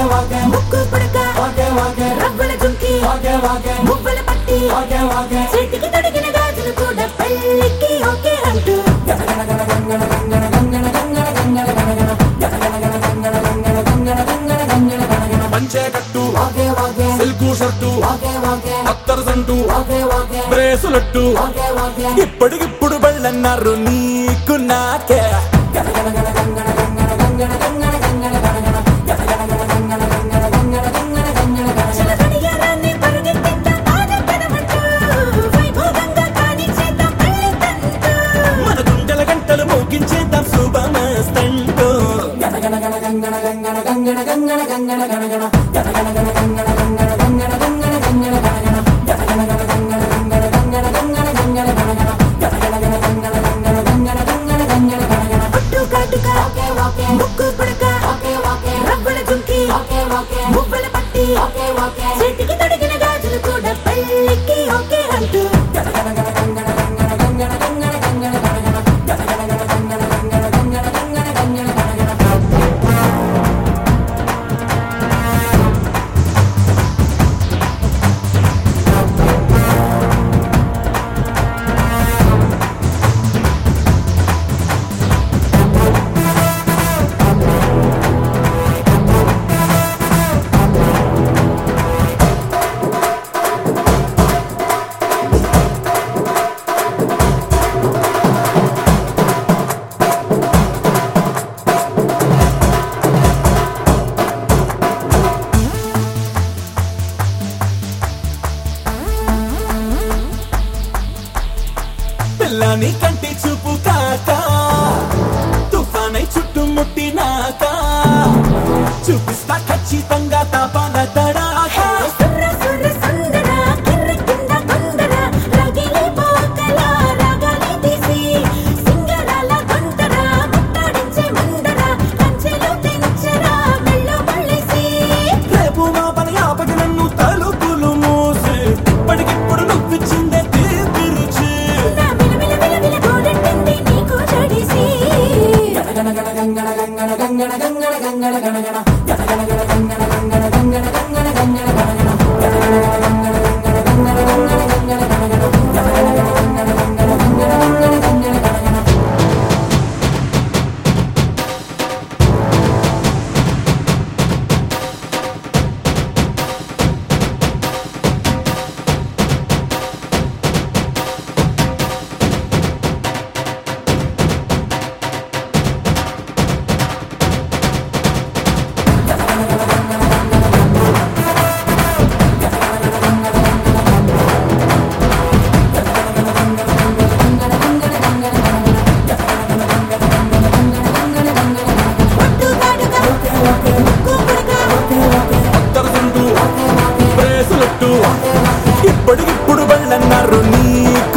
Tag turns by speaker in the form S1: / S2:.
S1: ముక్కు పుడక రవ్వల జుంకి మువ్వల పట్టి చేతికి తొడిగిన గాజులు కూడా పెళ్ళికి ఓకే అంటూ
S2: పంచే కట్టు సిల్కు షర్టు అత్తరు సంటు బ్రేసులట్టు ఇప్పటికిప్పుడు బళ్ళన్నారు నీకు నాకే
S1: చిలకడియారాన్ని పరుగెత్తిద్దాం ఆనందనమంటూ వైభోగంగా కానిచ్చేద్దాం పెళ్లి తంతు
S2: మన గుండెల గంటలు మోగించేద్దాం శుభమస్తంటూ
S1: ఒట్టు కాటుక ముక్కు పుడక రవ్వల జుంకి మువ్వల పట్టి చేతికి తొడిగిన గాజులు కూడా పెళ్ళికి ఓకే అంటూ
S2: పిల్లని కంటి చూపు కాక తుఫానై చుట్టుముట్టినాక చూపిస్తా ఖచ్చితంగా తాపాన తడాక
S1: సుర్ర సుర్ర సుందర కిర్ర కింద కొందర రగిలి పోకల రాగాలి తీసి సింగరాల కొందర ముట్టాడించే ముందర కంచెలో పెంచరా మెల్లో మళ్ళేసి
S2: రేపు మా పని ఆపకి నన్ను తలుపులు మూసి ఇప్పటికిప్పుడు నువ్విచ్చిందే తీపి రుచి
S1: నా విలవిల విలవిల గోడెట్టింది నీకు జడిసి ఒట్టు కాటుక ముక్కు పుడక
S2: అత్తరు సందు బ్రేసులట్టు ఇప్పటికిప్పుడు బళ్ళన్నారు నీకు